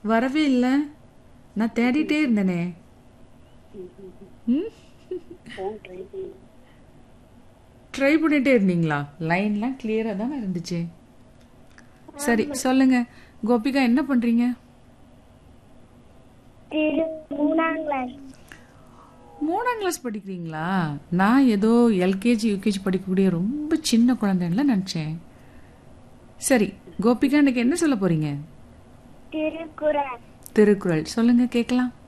வரவே இல்லை நான் தேடிட்டே இருந்தேனே ம் ஃபோன் ட்ரை பண்ணி ட்ரை பண்ணிட்டே இருந்தீங்களா லைன்லாம் கிளியராக தானே இருந்துச்சு சரி சொல்லுங்க கோபிகா என்ன பண்றீங்க திரு மூணாம் கிளாஸ் மூணாம் கிளாஸ் படிக்கிறீங்களா நான் ஏதோ எல்கேஜி யூகேஜி படிக்கக்கூடிய ரொம்ப சின்ன குழந்தைங்கள நினச்சேன் சரி கோபிகா இன்னைக்கு என்ன சொல்ல போறீங்க திருக்குறள் திருக்குறள் சொல்லுங்க கேட்கலாம்